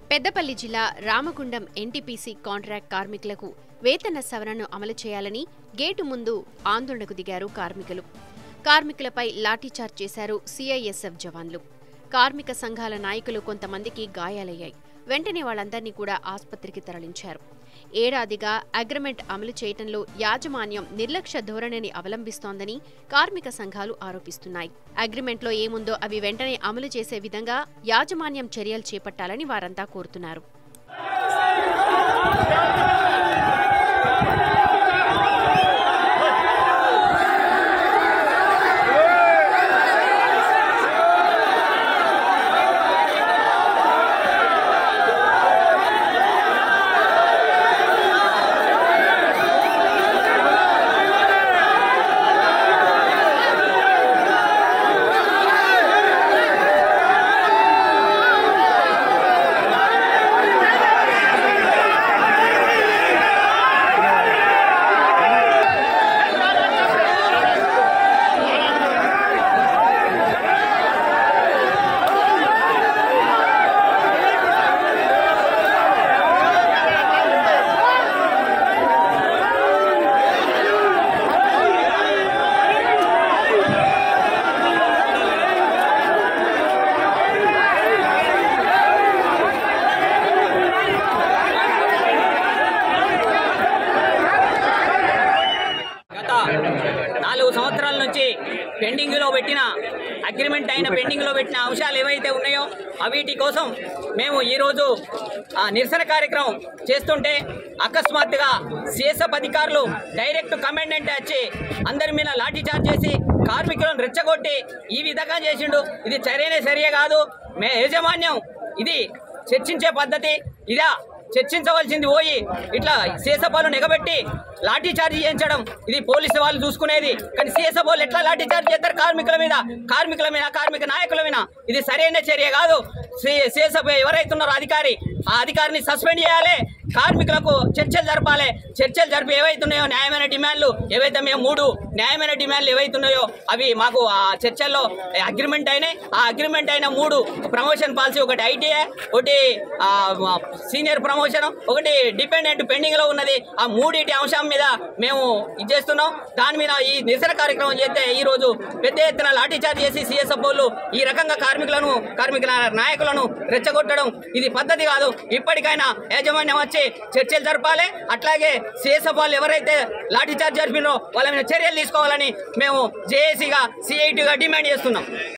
పెద్దపల్లి జిల్లా Ramagundam NTPC contract కార్మికులకు వేతన సవరణను అమలు చేయాలని గేటు ముందు ఆందోళనకు దిగారు కార్మికులు కార్మికులపై లాఠీచార్జ్ చేశారు సీఐఎస్ఎఫ్ జవాన్లు కార్మిక సంఘాల నాయకులు కొంతమందికి గాయాలయ్యాయి వెంటనే వాళ్ళందరినీ కూడా ఆసుపత్రికి తరలించారు ఏడాదిగా అగ్రిమెంట్ అమలు చేయటంలో యాజమాన్యం నిర్లక్ష్య ధోరణిని అవలంబిస్తోందని కార్మిక సంఘాలు ఆరోపిస్తున్నాయి అగ్రిమెంట్లో ఏముందో అవి వెంటనే అమలు చేసే విధంగా యాజమాన్యం చర్యలు చేపట్టాలని వారంతా కోరుతున్నారు గత నాలుగు సంవత్సరాల నుంచి పెండింగ్లో పెట్టిన అగ్రిమెంట్ అయిన పెండింగ్లో పెట్టిన అంశాలు ఏవైతే ఉన్నాయో అవిటి కోసం మేము ఈరోజు ఆ, నిరసన కార్యక్రమం చేస్తుంటే అకస్మాత్తుగా సిఎస్ఎఫ్ అధికారులు డైరెక్ట్ కమాండెంట్ వచ్చి అందరి మీద లాఠీ చార్జ్ చేసి కార్మికులను రెచ్చగొట్టి ఈ విధంగా చేసిండు ఇది సరైన చర్య కాదు మే యాజమాన్యం ఇది చర్చించే పద్ధతి ఇదా చర్చించవలసింది పోయి ఇట్లా సీసపాలు ఎగబెట్టి లాఠీ చార్జ్ చేయించడం ఇది పోలీసు వాళ్ళు చూసుకునేది కానీ సీఎస్ఎఫ్ వాళ్ళు ఎట్లా లాఠీ చార్జ్ చేస్తారు కార్మికుల మీద కార్మికుల మీద కార్మిక నాయకుల మీద ఇది సరైన చర్య కాదు సీఎస్ఎఫ్ ఎవరైతే ఉన్నారో అధికారి ఆ అధికారిని సస్పెండ్ చేయాలి కార్మికులకు చర్చలు జరపాలి చర్చలు జరిపి ఏవైతే ఉన్నాయో న్యాయమైన డిమాండ్లు ఏవైతే మేము మూడు న్యాయమైన డిమాండ్లు ఏవైతే ఉన్నాయో అవి మాకు ఆ చర్చల్లో అగ్రిమెంట్ అయినాయి ఆ అగ్రిమెంట్ అయిన మూడు ప్రమోషన్ పాలసీ ఒకటి ఐటీఐ ఒకటి ఆ, సీనియర్ ప్రమోషన్ ఒకటి డిపెండెంట్ పెండింగ్ లో ఉన్నది ఆ మూడింటి అంశం మీద మేము ఇది చేస్తున్నాం దాని మీద ఈ నిరసన కార్యక్రమం చేస్తే ఈ రోజు పెద్ద ఎత్తున లాఠీ చార్జ్ చేసి సిఎస్ఎఫ్ వాళ్ళు ఈ రకంగా కార్మికులను కార్మికుల నాయకులను రెచ్చగొట్టడం ఇది పద్ధతి కాదు ఇప్పటికైనా యాజమాన్యం వచ్చి చర్చలు జరపాలి అట్లాగే సిఎస్ఎఫ్ వాళ్ళు ఎవరైతే లాఠీ చార్జ్ జరిపినో వాళ్ళ మీద చర్యలు తీసుకోవాలని మేము జేఏసీగా సిఐటిగా డిమాండ్ చేస్తున్నాం